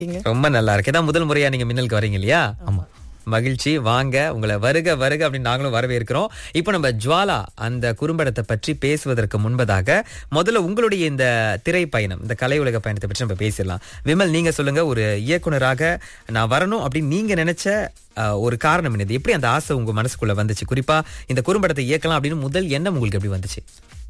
ரொம்ப நல்லா இருக்கு இதான் முதல் முறையா நீங்க மின்னலுக்கு வரீங்க இல்லையா ஆமா மகிழ்ச்சி வாங்க உங்களை வருக வருக அப்படின்னு நாங்களும் வரவேற்கிறோம் இப்போ நம்ம ஜுவாலா அந்த குறும்படத்தை பற்றி பேசுவதற்கு முன்பதாக முதல்ல உங்களுடைய இந்த திரை பயணம் இந்த கலை உலக பயணத்தை பற்றி நம்ம பேசிடலாம் விமல் நீங்க சொல்லுங்க ஒரு இயக்குனராக நான் வரணும் அப்படின்னு நீங்க நினைச்ச அஹ், ஒரு காரணம் என்னது எப்படி அந்த ஆசை உங்க மனசுக்குள்ள வந்துச்சு குறிப்பா இந்த குறும்படத்தை இயக்கலாம் அப்படின்னு முதல் எண்ணம் உங்களுக்கு எப்படி வந்துச்சு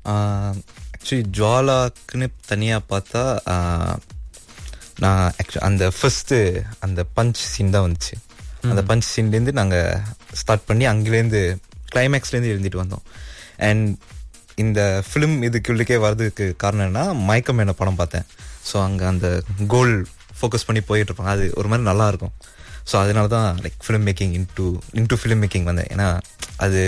ஆக்சுவலி ஜுவாலாக்குன்னு தனியாக பார்த்தா ஆஹ், நான் ஆக்சுவலி அந்த ஃபர்ஸ்ட்டு அந்த பஞ்ச் சீன் தான் வந்துச்சு அந்த பஞ்ச் சீன்லேருந்து நாங்கள் ஸ்டார்ட் பண்ணி அங்கேருந்து கிளைமேக்ஸ்லேருந்து எழுதிட்டு வந்தோம் அண்ட் இந்த ஃபிலிம் இதுக்குள்ளுக்கே வர்றதுக்கு காரணம் என்ன மயக்கம் என்ன படம் பார்த்தேன் ஸோ அங்கே அந்த கோல் ஃபோக்கஸ் பண்ணி போயிட்டு இருப்பாங்க அது ஒரு மாதிரி நல்லா இருக்கும் ஸோ அதனால தான் like film making into into film making வந்தேன் ஏன்னா அது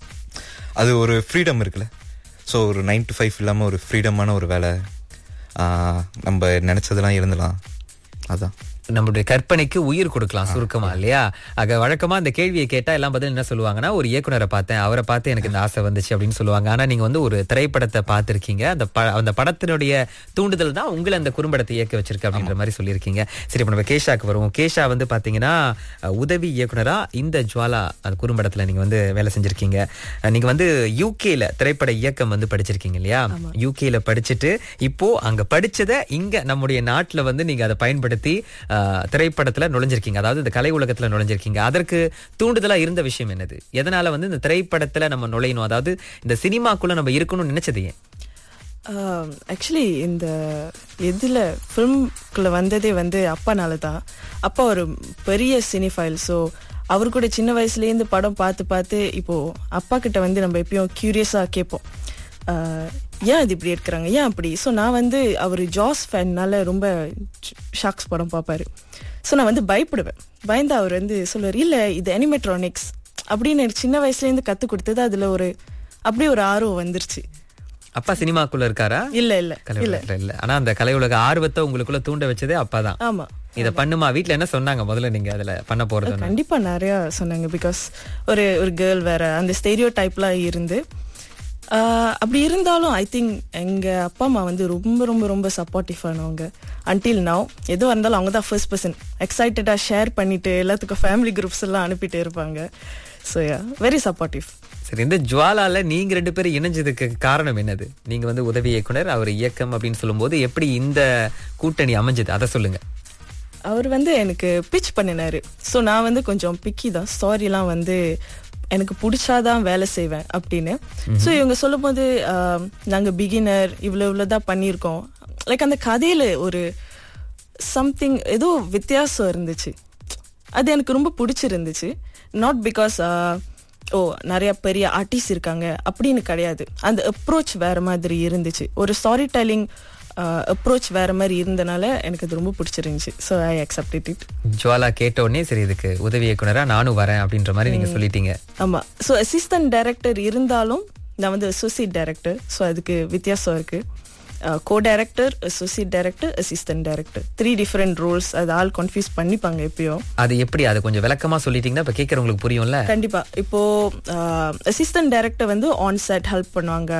அது ஒரு ஃப்ரீடம் இருக்குல்ல ஸோ ஒரு நைன் டு ஃபைவ் இல்லாமல் ஒரு ஃப்ரீடமான ஒரு வேலை ஆஹ், நம்ம நினச்சதெல்லாம் இருந்தலாம் அதான் நம்மளுடைய கற்பனைக்கு உயிர் கொடுக்கலாம் சுருக்கமா இல்லையா ஆக வழக்கமா இந்த கேள்வியை கேட்டா எல்லாம் பதில் என்ன சொல்லுவாங்கன்னா ஒரு இயக்குனரை பார்த்தேன் அவரை பார்த்து எனக்கு இந்த ஆசை வந்துச்சு அப்படின்னு சொல்லுவாங்க ஆனா நீங்க வந்து ஒரு திரைப்படத்தை பார்த்திருக்கீங்க அந்த ப- அந்த படத்தினுடைய தூண்டுதல் தான் உங்களை அந்த குறும்படத்தை இயக்க வச்சிருக்கு அப்படின்ற மாதிரி சொல்லியிருக்கீங்க சரி இப்போ நம்ம கேஷாக்கு வருவோம் கேஷா வந்து பாத்தீங்கன்னா அஹ், உதவி இயக்குனரா இந்த ஜுவாலா அந்த குறும்படத்துல நீங்க வந்து வேலை செஞ்சிருக்கீங்க அஹ், நீங்க வந்து யூகேல திரைப்பட இயக்கம் வந்து படிச்சிருக்கீங்க இல்லையா யூகேல படிச்சுட்டு இப்போ அங்க படிச்சதை இங்க நம்முடைய நாட்டுல வந்து நீங்க அதை பயன்படுத்தி அஹ், திரைப்படத்துல நுழைஞ்சிருக்கீங்க அதாவது இந்த கலை உலகத்துல நுழைஞ்சிருக்கீங்க அதற்கு தூண்டுதலா இருந்த விஷயம் என்னது எதனால வந்து இந்த திரைப்படத்துல நம்ம நுழையணும் அதாவது இந்த சினிமாக்குள்ள நம்ம இருக்கணும்னு நினைச்சது ஏன் ஆக்சுவலி இந்த இதில் ஃபிலிம்குள்ளே வந்ததே வந்து அப்பானால தான் அப்பா ஒரு பெரிய சினிஃபைல் ஸோ அவர் கூட சின்ன வயசுலேருந்து படம் பார்த்து பார்த்து இப்போது அப்பா கிட்ட வந்து நம்ம எப்பயும் க்யூரியஸாக கேட்போம் ஆஹ், ஏன் இது இப்படி எடுக்கிறாங்க ஏன் அப்படி ஸோ நான் வந்து அவர் ஜாஸ் ஃபேன்னால ரொம்ப ஷாக்ஸ் படம் பார்ப்பாரு ஸோ நான் வந்து பயப்படுவேன் பயந்து அவர் வந்து சொல்லுவார் இல்லை இது அனிமெட்ரானிக்ஸ் அப்படின்னு எனக்கு சின்ன வயசுலேருந்து கற்றுக் கொடுத்தது அதில் ஒரு அப்படியே ஒரு ஆர்வம் வந்துருச்சு அப்பா சினிமாக்குள்ள இருக்காரா இல்லை இல்லை கலை உலகத்துல இல்ல ஆனா அந்த கலை உலக ஆர்வத்தை உங்களுக்குள்ள தூண்ட வச்சதே அப்பாதான் ஆமா இத பண்ணுமா வீட்ல என்ன சொன்னாங்க முதல்ல நீங்க அதுல பண்ண போறது கண்டிப்பா நிறைய சொன்னாங்க பிகாஸ் ஒரு ஒரு கேர்ள் வேற அந்த ஸ்டேரியோ டைப்லாம் இருந்து ஆஹ், அப்படி இருந்தாலும் ஐ திங்க் எங்க அப்பா அம்மா வந்து ரொம்ப ரொம்ப ரொம்ப சப்போர்ட்டிவ் ஆனவங்க அன்டில் நவ் எதுவாக இருந்தாலும் அவங்க தான் ஃபர்ஸ்ட் பர்சன் எக்ஸைட்டடாக ஷேர் பண்ணிட்டு எல்லாத்துக்கும் ஃபேமிலி குரூப்ஸ் எல்லாம் அனுப்பிட்டு இருப்பாங்க ஸோ யா வெரி சப்போர்ட்டிவ் சரி இந்த ஜுவாலால நீங்க ரெண்டு பேரும் இணைஞ்சதுக்கு காரணம் என்னது நீங்க வந்து உதவி இயக்குனர் அவர் இயக்கம் அப்படின்னு சொல்லும்போது எப்படி இந்த கூட்டணி அமைஞ்சது அதை சொல்லுங்க அவர் வந்து எனக்கு பிச் பண்ணினாரு ஸோ நான் வந்து கொஞ்சம் பிக்கி தான் ஸ்டாரிலாம் வந்து எனக்கு பிடிச்சாதான் வேலை செய்வேன் அப்படின்னு ஸோ இவங்க சொல்லும்போது ஆஹ், நாங்க பிகினர் இவ்வளோ இவ்வளோ தான் பண்ணியிருக்கோம் லைக் அந்த கதையில ஒரு சம்திங் ஏதோ வித்தியாசம் இருந்துச்சு அது எனக்கு ரொம்ப பிடிச்சிருந்துச்சு நாட் பிகாஸ் ஓ நிறைய பெரிய ஆர்டிஸ்ட் இருக்காங்க அப்படின்னு கிடையாது அந்த அப்ரோச் வேற மாதிரி இருந்துச்சு ஒரு ஸ்டாரி டெல்லிங் அப்ரோச் வேற மாதிரி இருந்தனால எனக்கு அது ரொம்ப பிடிச்சிருந்துச்சு so I accepted it Jwala கேட்ட உடனே சரி இதுக்கு உதவி இயக்குனரா நானும் வரேன் அப்படின்ற மாதிரி நீங்க சொல்லிட்டீங்க ஆமா ஸோ அசிஸ்டன்ட் டைரக்டர் இருந்தாலும் நான் வந்து அசோசியேட் டைரக்டர் ஸோ அதுக்கு வித்தியாசம் இருக்கு co director associate director assistant director three different roles அது ஆள் கன்ஃபியூஸ் பண்ணிப்பாங்க எப்பயும் அது எப்படி அது கொஞ்சம் விளக்கமா சொல்லிட்டீங்கன்னா இப்ப கேட்கறவங்களுக்கு புரியும்ல கண்டிப்பா இப்போ அசிஸ்டன்ட் டைரக்டர் வந்து ஆன் செட் ஹெல்ப் பண்ணுவாங்க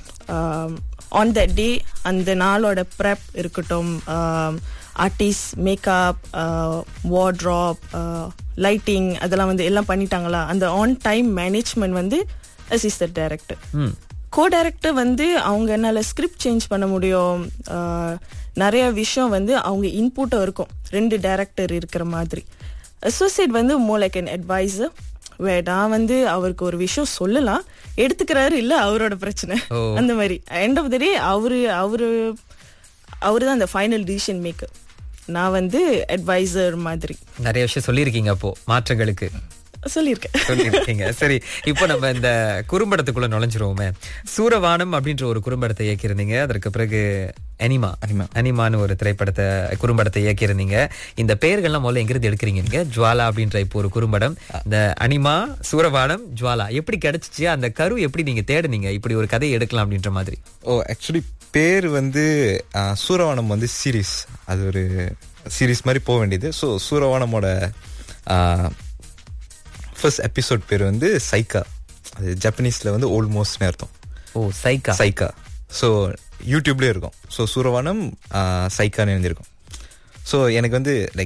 ஆன் த டே அந்த நாளோட ப்ரெப் இருக்கட்டும் ஆர்டிஸ்ட் மேக்கப் வார்ட்ராப் லைட்டிங் அதெல்லாம் வந்து எல்லாம் பண்ணிட்டாங்களா அந்த ஆன் டைம் மேனேஜ்மெண்ட் வந்து assistant director hmm co director வந்து அவங்க என்னால ஸ்கிரிப்ட் சேஞ்ச் பண்ண முடியும் ஆஹ், நிறைய விஷயம் வந்து அவங்க இன்புட்டும் இருக்கும் ரெண்டு டைரக்டர் இருக்கிற மாதிரி அசோசியேட் வந்து more like an advisor way நான் வந்து அவருக்கு ஒரு விஷயம் சொல்லலாம் எடுத்துக்கிறாரு இல்ல அவரோட பிரச்சனை ஓ. அந்த மாதிரி எண்ட் ஆஃப் த டே அவரு அவரு அவரு தான் அந்த ஃபைனல் டிசிஷன் மேக்கர் நான் வந்து அட்வைசர் மாதிரி நிறைய விஷயம் சொல்லியிருக்கீங்க அப்போ மாற்றங்களுக்கு சொல்லியிருக்கேன் சொல்லியிருக்கீங்க சரி இப்போ நம்ம இந்த குறும்படத்துக்குள்ள நுழைஞ்சிருவோமே சூரவானம் அப்படின்ற ஒரு குறும்படத்தை இயக்கியிருந்தீங்க அதற்கு பிறகு அனிமா அனிமா. அனிமான்னு ஒரு திரைப்படத்தை குறும்படத்தை இயக்கியிருந்தீங்க இந்த பெயர்கள்லாம் முதல்ல எங்கிருந்து எடுக்கிறீங்க நீங்க ஜுவாலா அப்படின்ற இப்போ ஒரு குறும்படம் இந்த அனிமா சூரவானம் ஜுவாலா எப்படி கிடைச்சிச்சு அந்த கரு எப்படி நீங்க தேடுனீங்க இப்படி ஒரு கதையை எடுக்கலாம் அப்படின்ற மாதிரி ஓ ஆக்சுவலி பேர் வந்து ஆ, சூரவானம் வந்து சீரீஸ் அது ஒரு சீரீஸ் மாதிரி போக வேண்டியது ஸோ சூரவானமோட ஃபர்ஸ்ட் எபிசோட் பேர் வந்து சைக்கா அது ஜப்பனீஸில் வந்து ஓல்மோஸ்ட்னு அர்த்தம் ஓ சைக்கா சைக்கா ஸோ யூடியூப்லேயே இருக்கும் ஸோ சூரவானம் ஆ, சைக்கான்னு எழுந்திருக்கும் ஸோ எனக்கு வந்து லைக்